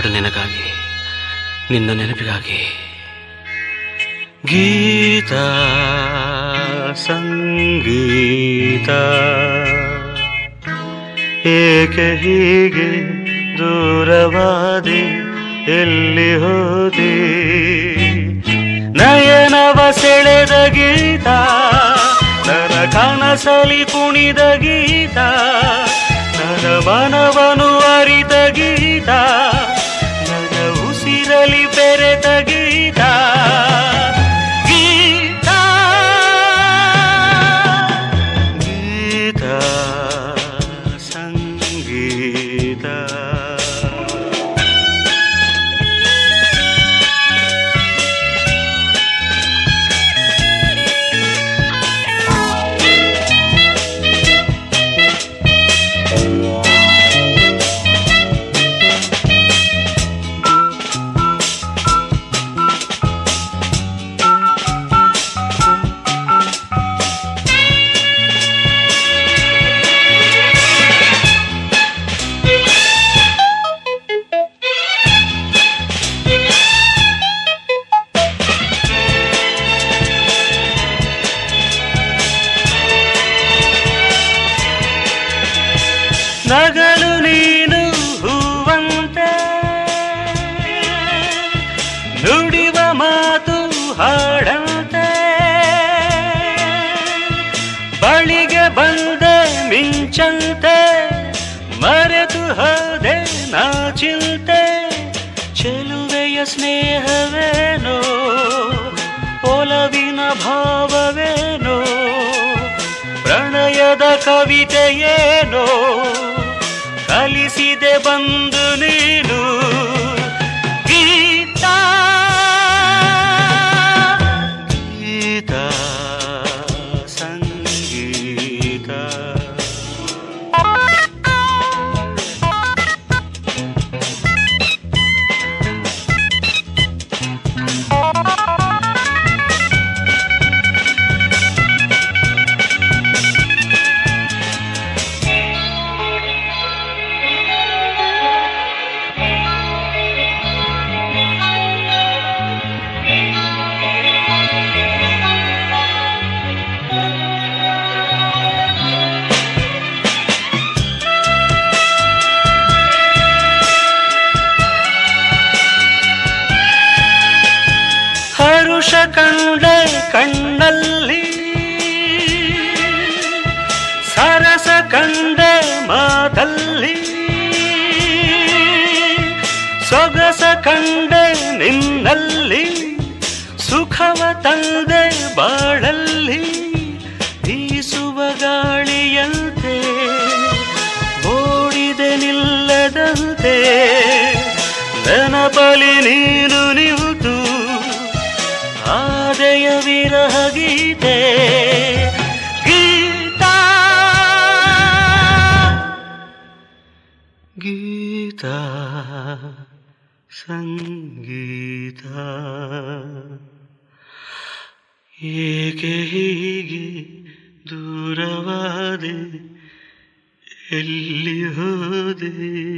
ನಿನಗಾಗಿ ನಿನ್ನ ನೆನಪಿಗಾಗಿ ಗೀತ ಸಂಗೀತ ಏಕೆ ಹೀಗೆ ದೂರವಾದಿ ಎಲ್ಲಿ ಹೋದಿ ನಯನವ ಸೆಳೆದ ಗೀತ ನನ್ನ ಕನಸಲಿ ಕುಣಿದ ಗೀತ ನನ್ನ ಮನವನು ಅರಿತ ಗೀತ ನನ್ನ ಉಸಿರಲಿ ಬೆರೆತ ಗೀತ ಗೀತ ಗೀತ ಸಂಗೀತ ನಗಲು ನೀನು ಹೂವಂತೆ ನುಡಿವ ಮಾತು ಹಾಡಂತೆ ಬಳಿಗೆ ಬಂದ ಮಿಂಚಂತೆ ಮರೆತು ಹೋದೆ ನಾಚಿಂತೆ ಚೆಲುವೆಯ ಸ್ನೇಹವೇನೋ ಒಲವಿನ ಭಾವವೇನೋ ಪ್ರಣಯದ ಕವಿತೆಯೇನೋ ಕಲಿಸಿದೆ ಬಂದು ನೀನು ಗೀತ ಗೀತ ಸಂಗೀತ ಹರುಷ ಕಂಡ ಕಣ್ಣಲ್ಲಿ ಸರಸ ಕಂಡ ಮಾತಲ್ಲಿ ಸೊಗಸ ಕಂಡ ನಿನ್ನಲ್ಲಿ ಸುಖವ ತಂದೆ ಬಾಳಲ್ಲಿ ಬೀಸುವ ಗಾಳಿಯಂತೆ ಓಡಿದೆ ನಿಲ್ಲದಂತೆ ನೆನಪಲಿ ನೀನು ನಿಂತು ಆದಯ ವಿರಹ ಗೀತೆ ಗೀತ ಗೀತ ಸಂಗೀತ ಏಕೆ ಹೀಗೆ ದೂರವಾದೆ ಎಲ್ಲಿ ಹೋದೆ